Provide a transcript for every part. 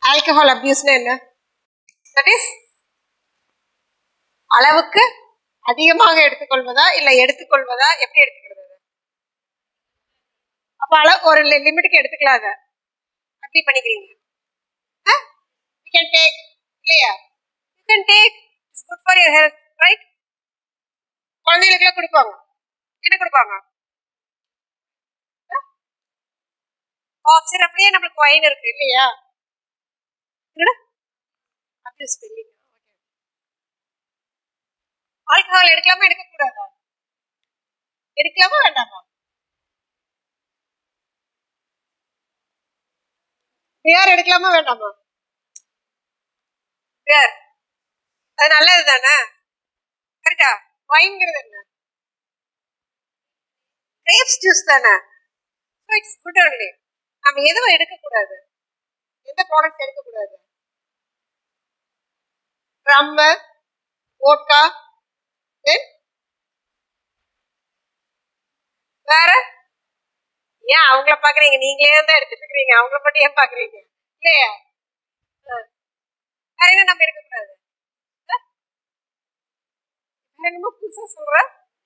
Alcohol அபியூஸ்னா என்ன that is அளவுக்கு அதிகமாக எடுத்துக்கொள்வதா இல்ல எடுத்துக்கொள்வதா எப்படி எடுத்துக்கிறது அது? அப்ப அளவு ஒரு லிமிட்டுக்கு எடுத்துக்கலாம் அதை அப்படி பண்ணிக்கிறீங்க யூ கேன் டேக் இல்லையா you can take it's good for your health right குழந்தைகளுக்குலாம் கொடுப்பாங்க என்ன கொடுப்பாங்க காஃப் சிரப்லயே நம்மளுக்கு ஒயின் இருக்கு இல்லையா அப்படி ஸ்பெல்லிங் ஆல்கஹால் எடுக்கலாமா எடுக்க கூடாதா எடுக்கலாமா வேண்டாமா பியர் எடுக்கலாமா வேண்டாமா பியர் அது நல்லது தானே கரெக்டா வைங்கிறது என்ன கிரேப்ஸ் ஜூஸ் தானே இட்ஸ் குட் ஒன்லி நம்ம எதுவும் எடுக்கக்கூடாது எந்த ப்ராடக்ட்ஸ் எடுக்கக்கூடாது ரம்மு ஓட்கா தென் வேற ஏன் அவங்கள பாக்குறீங்க நீங்களே தான் எடுத்துட்டு இருக்கிறீங்க அவங்கள மட்டும் ஏன் பாக்குறீங்க இல்லையா ஆ. வேற என்ன நம்ம எடுக்கக்கூடாது ஆ? வேற என்னமோ புதுசா சொல்ற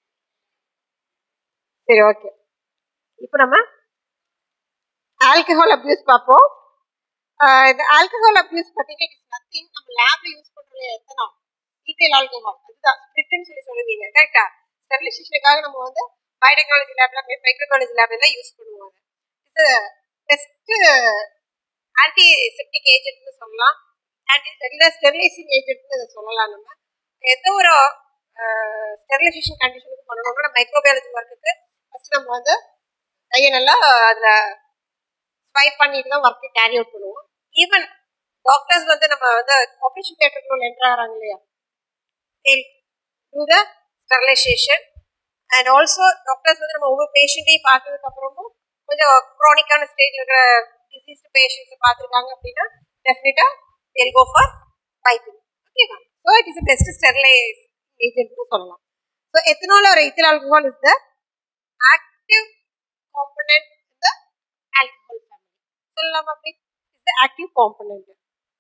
சரி ஓகே இப்போ நம்ம ஆல்கஹால் அபியூஸ் பார்ப்போம் ஆஹ் இந்த ஆல்கஹால் அபியூஸ் பார்த்தீங்கன்னா இட்ஸ் நத்திங் நம்ம லேப்ல யூஸ் பண்றது எத்தனால் ஈத்தேல் ஆல்கஹால் அதுதான் ஸ்பிரிட்னு சொல்லி சொல்லுவீங்க கரெக்டா ஸ்டெரிலைசேஷனுக்காக நம்ம வந்து பயோடெக்னாலஜி லேப்ல மைக்ரோபாலஜி லேப்ல எல்லாம் யூஸ் பண்ணுவாங்க இது பெஸ்ட் ஆன்டி செப்டிக் ஏஜென்ட்னு சொல்லலாம் ஆன்டி இல்லை ஸ்டெரிலைசிங் ஏஜென்ட்னு இதை சொல்லலாம் நம்ம எந்த ஒரு ஸ்டெரிலைசேஷன் கண்டிஷனுக்கு பண்ணணும்னா மைக்ரோபயாலஜி ஒர்க்குக்கு ஃபர்ஸ்ட் நம்ம வந்து கையை நல்லா அதில் ஸ்வைப் பண்ணிட்டு தான் ஒர்க்கை கேரி அவுட் பண்ணுவோம் ஈவன் டாக்டர்ஸ் வந்து நம்ம வந்து ஆப்ரேஷன் தியேட்டருக்குள்ள என்டர் ஆகிறாங்க இல்லையா to the sterilization and also doctors வந்து நம்ம ஒவ்வொரு பேஷண்ட்டையும் பார்த்ததுக்கு அப்புறமும் கொஞ்சம் க்ரானிக்கான ஸ்டேஜில் இருக்கிற டிசீஸ்டு பேஷண்ட்ஸை பார்த்துருக்காங்க அப்படின்னா டெஃபினட்டாக தேல் கோ ஃபார் பைப்பிங் ஓகேவா so it is best sterilize ஏஜென்ட்னு சொல்லலாம் ஸோ எத்தனால் ஒரு இத்தில் alcohol is the active component in the alcohol family சொல்லலாமா அப்படி இஸ் த ஆக்டிவ் காம்பனன்ட்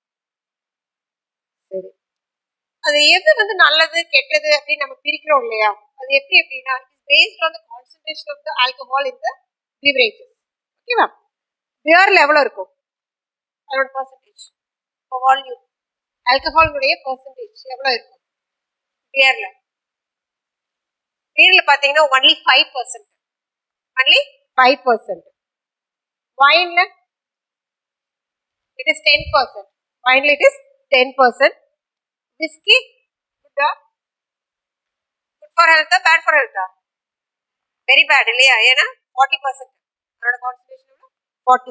சரி அது எது வந்து நல்லது கெட்டது அப்படின்னு நம்ம பிரிக்கிறோம் இல்லையா அது எப்படி அப்படின்னா it's based on the concentration of the alcohol in the beverages ஓகேவா பியர்ல எவ்வளோ இருக்கும் அதோட பர்சன்டேஜ் இப்போ வால்யூம் ஆல்கஹாலுடைய பர்சன்டேஜ் எவ்வளோ இருக்கும் பியர்ல பியர்ல பார்த்தீங்கன்னா only five percent only five percent வைன்ல இட் இஸ் டென் பர்சன்ட் வைன்ல it is ten percent whisky குட்டா குட் ஃபார் ஹெல்த்தா பேட் ஃபார் ஹெல்த்தா வெரி பேட் இல்லையா ஏன்னா ஃபார்ட்டி பர்சன்ட் அதோட கான்சன்ட்ரேஷன் ஃபார்ட்டி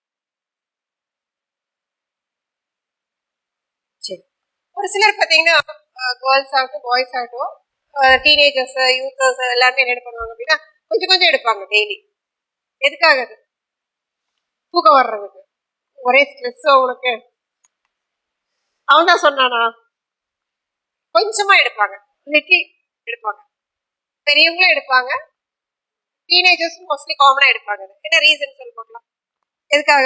சரி ஒரு சிலர் பார்த்தீங்கன்னா கேர்ள்ஸ் ஆகட்டும் பாய்ஸ் ஆகட்டும் டீனேஜர்ஸ் யூத்தர்ஸ் எல்லாருமே என்ன பண்ணுவாங்க அப்படின்னா கொஞ்சம் கொஞ்சம் எடுப்பாங்க டெய்லி எதுக்காக அது தூக்கம் வர்றதுக்கு ஒரே ஸ்ட்ரெஸ் உனக்கு அவன் தான் சொன்னானா கொஞ்சமா எடுப்பாங்க லிட்டில் எடுப்பாங்க பெரியவங்களும் எடுப்பாங்க டீனேஜர்ஸ் மோஸ்ட்லி காமனா எடுப்பாங்க அது. என்ன ரீசன் சொல்லி பார்க்கலாம் எதுக்காக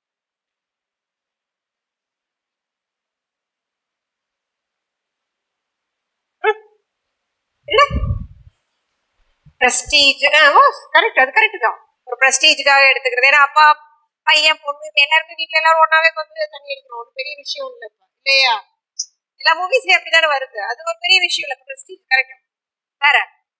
பிரஸ்டீஜ் கரெக்ட் அது கரெக்ட் தான் ஒரு பிரஸ்டீஜுக்காக எடுத்துக்கிறது ஏன்னா அப்பா பையன் பொண்ணு இப்ப எல்லாருமே வீட்ல எல்லாரும் ஒன்னாவே வந்து தண்ணி அடிக்கணும் ஒரு பெரிய விஷயம் இல்லை இப்ப இல்லையா எல்லா மூவிஸ்லயும் அப்படிதானே வருது அது ஒரு பெரிய விஷயம் இல்லை பிரஸ்டீஜ் கரெக்ட் வேற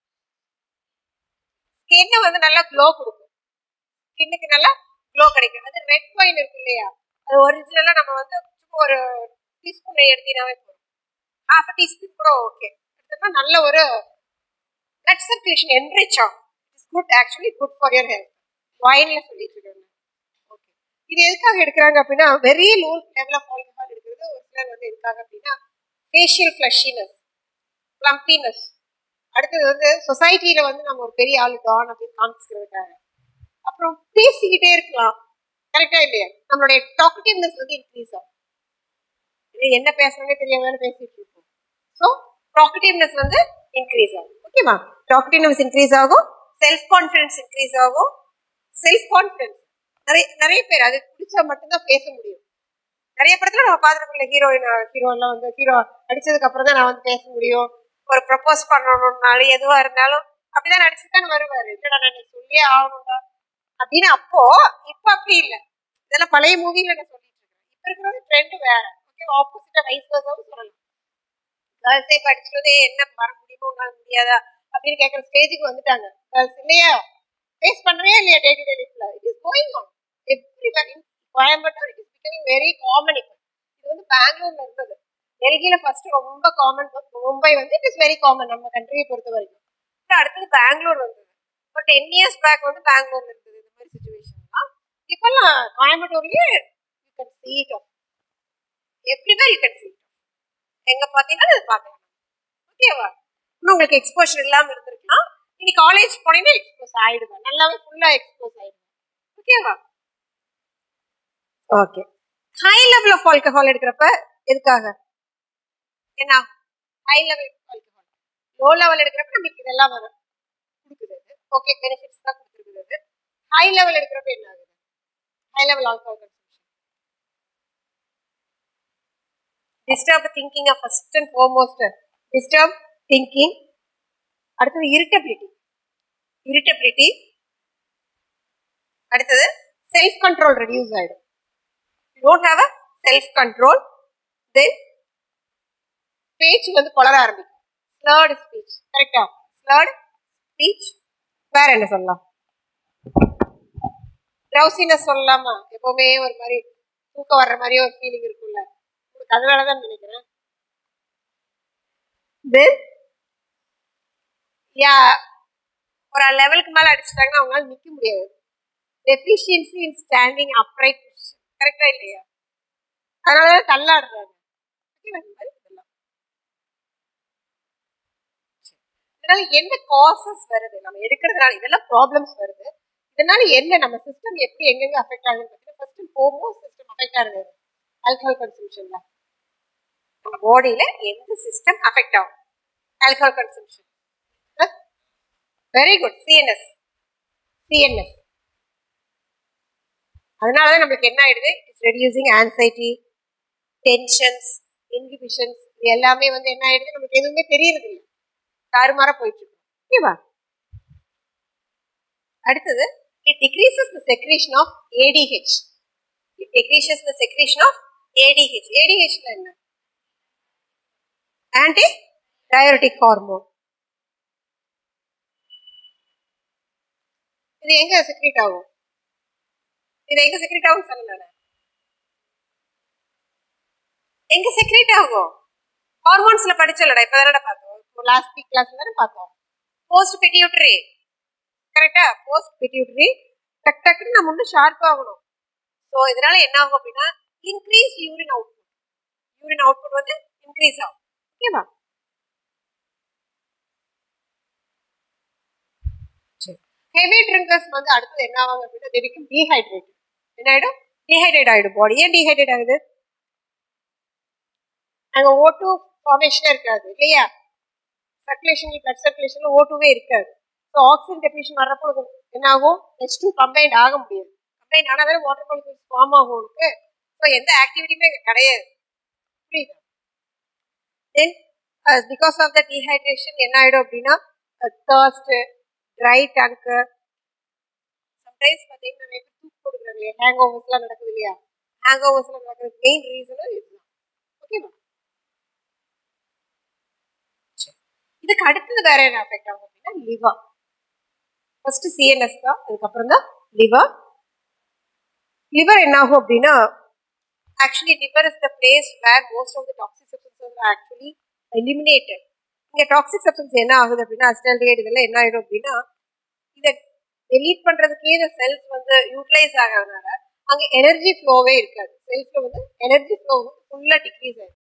ஸ்கின் வந்து நல்லா க்ளோ கொடுக்கும் ஸ்கின்னுக்கு நல்லா க்ளோ கிடைக்கும் அது ரெட் வைன் இருக்கு இல்லையா அது ஒரிஜினலா நம்ம வந்து சும்மா ஒரு டீஸ்பூன் எடுத்தீங்கன்னாவே போதும் ஹாஃப் டீஸ்பூன் கூட ஓகே எடுத்தோம்னா நல்ல ஒரு பிளட் சர்க்குலேஷன் என்ரிச் ஆகும் it's good actually good for your health வைன்ல சொல்லிட்டு இருக்காங்க ஓகே இது எதுக்காக எடுக்கிறாங்க அப்படின்னா very low level of alcohol எடுக்கிறது ஒரு சிலர் வந்து எதுக்காக அப்படின்னா ஃபேஷியல் ஃப்ளஷினஸ் ப்ளம்பினஸ் அடுத்தது வந்து சொசைட்டில வந்து நம்ம ஒரு பெரிய ஆளு டான் அப்படின்னு காமிச்சுக்கிறதுக்காக அப்புறம் பேசிக்கிட்டே இருக்கலாம் கரெக்டா இல்லையா நம்மளுடைய டாக்கட்டிவ்னஸ் வந்து இன்க்ரீஸ் ஆகும் இது என்ன பேசுறோன்னே தெரியாம பேசிட்டு இருக்கோம் ஸோ டாக்கட்டிவ்னஸ் வந்து இன்க்ரீஸ் ஆகும் ஓகேவா டாக்கட்டிவ்னஸ் இன்க்ரீஸ் ஆகும் செல்ஃப் கான்ஃபிடன்ஸ் இன்க்ரீஸ் ஆகும் செல்ஃப் கான்ஃபிடன்ஸ் நிறைய நிறைய பேர் அது பிடிச்சா மட்டும்தான் பேச முடியும் நிறைய படத்துல நம்ம பார்த்துருக்கோம்ல ஹீரோயின் ஹீரோ எல்லாம் வந்து ஹீரோ அடிச்சதுக்கு அப்புறம் தான் நான் வந்து பேச முடியும் ஒரு ப்ரப்போஸ் பண்ணணும்னாலும் எதுவா இருந்தாலும் அப்படிதான் நடிச்சுதான் வருவாரு இல்லடா நான் இன்னைக்கு சொல்லியே ஆகணும்டா அப்படின்னு அப்போ இப்ப அப்படி இல்லை இதெல்லாம் பழைய மூவில நான் சொல்லிட்டு இருக்கேன் இப்ப இருக்கிறது ட்ரெண்ட் வேற ஓகே ஆப்போசிட்டா வைஸ் வர்ஸாவும் சொல்லலாம் கேர்ள்ஸே படிச்சுட்டு என்ன வர முடியுமோ உன்னால முடியாதா அப்படின்னு கேட்குற ஸ்டேஜுக்கு வந்துட்டாங்க கேர்ள்ஸ் இல்லையா ஃபேஸ் பண்றே இல்லையா டே டு டே லைஃப்ல it is going on every Coimbatore it is becoming very common இப்போ இது வந்து பெங்களூர்ல இருந்தது டெல்லியில ஃபர்ஸ்ட் ரொம்ப காமன் மும்பை வந்து இட் இஸ் வெரி காமன் நம்ம கண்ட்ரியை பொறுத்த வரைக்கும் அப்புறம் அடுத்தது பெங்களூர் வந்தது இப்போ டென் இயர்ஸ் பேக் வந்து பெங்களூர்ல இருந்தது இந்த மாதிரி சுச்சுவேஷன்லாம் இப்பெல்லாம் கோயம்புத்தூர்லயே you can see it everywhere you can see it எங்க பாத்தீங்கன்னா அது பார்க்கலாம் ஓகேவா இன்னும் உங்களுக்கு எக்ஸ்போஷர் இல்லாம இருந்திருக்கலாம் இனி காலேஜ் போனீங்கன்னா எக்ஸ்போஸ் ஆயிடுவேன் நல்லாவே ஃபுல்லா எக்ஸ்போஸ் ஆயிடுவேன் ஓகேவா okay high level of alcohol எடுக்கிறப்ப எதுக்காக என்ன high level alcohol low level எடுக்கிறப்ப நமக்கு இதெல்லாம் வரும் கொடுக்குது ஓகே பெனிஃபிட்ஸ் தான் கொடுத்துருக்குது ஹை லெவல் எடுக்கிறப்ப என்ன ஆகுது high level alcohol consumption disturb thinking first and foremost disturb thinking அடுத்தது இரிட்டபிலிட்டி இரிட்டபிலிட்டி அடுத்தது செல்ஃப் கண்ட்ரோல் ரெடியூஸ் ஆயிடும் don't have a self control then பேச்சு வந்து கொளர ஆரம்பிக்கும் ஸ்லர்டு ஸ்பீச் கரெக்டா ஸ்லர்டு ஸ்பீச் வேற என்ன சொல்லலாம் ட்ரௌசினஸ் சொல்லலாமா எப்பவுமே ஒரு மாதிரி தூக்கம் வர்ற மாதிரியே ஒரு ஃபீலிங் இருக்கும்ல உங்களுக்கு அதனாலதான் நினைக்கிறேன் தென் யா ஒரு லெவலுக்கு மேல அடிச்சிட்டாங்கன்னா அவங்களால நிக்க முடியாது டெஃபிஷியன்சி இன் ஸ்டாண்டிங் அப்ரைட் கரெக்டா இல்லையா அதனால தள்ளாடுறாங்க இதனால என்ன காசஸ் வருது நம்ம எடுக்கிறதுனால இதெல்லாம் ப்ராப்ளம்ஸ் வருது இதனால என்ன நம்ம சிஸ்டம் எப்படி எங்கெங்க அஃபெக்ட் ஆகுதுன்னு பார்த்தீங்கன்னா first and foremost system affect ஆகுது ஆல்கஹால் கன்சம்ஷன்ல பாடியில எந்த சிஸ்டம் அஃபெக்ட் ஆகும் alcohol consumption very good CNS CNS அதனாலதான் நம்மளுக்கு என்ன ஆயிடுது it's reducing anxiety tensions inhibitions இது எல்லாமே வந்து என்ன ஆயிடுது நமக்கு எதுவுமே தெரியறது இல்லை தாறுமாற போயிட்டு இருக்கு ஓகேவா அடுத்தது it decreases the secretion of ADH it decreases the secretion of ADH ஏடிஹெச்ல என்ன ஆன்டி டயபெட்டிக் ஹார்மோன் இது எங்க செக்ரேட் ஆகும் இது எங்க செக்ரேட் ஆகும் சொல்லுங்க எங்க செக்ரேட் ஆகும் ஹார்மோன்ஸ்ல படிச்சலடா இப்ப தானடா பார்த்தோம் லாஸ்ட் வீக் கிளாஸ் தானே பார்த்தோம் போஸ்ட் பிட்டியூட்டரி கரெக்டா போஸ்ட் பிட்டியூட்டரி டக் டக்குன்னு நம்ம இன்னும் ஷார்ப் ஆகணும் ஸோ இதனால என்ன ஆகும் அப்படின்னா increase urine output urine output வந்து இன்க்ரீஸ் ஆகும் ஓகேவா ஹெவி ட்ரிங்கர்ஸ் வந்து அடுத்தது என்ன ஆகும் அப்படின்னா திடிக்கும் டீஹைட்ரேட் என்ன ஆயிடும் டீஹைட்ரேட் ஆயிடும் பாடி ஏன் டீஹைட்ரேட் ஆகுது அங்க ஓ டூ ஃபார்மேஷனே இருக்காது இல்லையா சர்க்குலேஷன் பிளட் சர்க்குலேஷன்ல ஓ டூவே இருக்காது ஸோ ஆக்சிஜன் டெபினிஷன் வர்றப்போ என்ன ஆகும் ஹெச் டூ கம்பைண்ட் ஆக முடியாது கம்பைண்ட் ஆனால் தானே வாட்டர் மாலிகூல்ஸ் ஃபார்ம் ஆகும் உங்களுக்கு ஸோ எந்த ஆக்டிவிட்டியுமே இங்கே கிடையாது புரியுதா then because of the dehydration என்ன ஆயிடும் அப்படின்னா தர்ஸ்ட் ட்ரை டங்க்கு சம்டைம்ஸ் பார்த்தீங்கன்னா நிறைய பேர் தூக்கு கொடுக்குறாங்க இல்லையா ஹேங் ஓவர்ஸ்லாம் நடக்குது இல்லையா ஹேங் ஓவர்ஸ்லாம் நடக்கிறது மெயின் ரீசனும் இதுதான் ஓகேவா இதுக்கு அடுத்தது வேற என்ன அஃபெக்ட் ஆகும் அப்படின்னா லிவர் ஃபர்ஸ்ட் சிஎன்எஸ் தான் அதுக்கப்புறம் தான் லிவர் லிவர் என்ன ஆகும் அப்படின்னா actually liver is the place where most of the toxic substance are actually eliminated இங்க டாக்ஸிக் சப்ஸ்டன்ஸ் என்ன ஆகுது அப்படின்னா அஸ்டல்டேட் இதெல்லாம் என்ன ஆயிடும் அப்படின்னா இதை டெலீட் பண்றதுக்கே இந்த செல்ஸ் வந்து யூட்டிலைஸ் ஆகிறதுனால அங்க எனர்ஜி ஃப்ளோவே இருக்காது செல்ஸ்ல வந்து எனர்ஜி ஃப்ளோ வந்து ஃபுல்லா டிக்ரீஸ் ஆயிடும்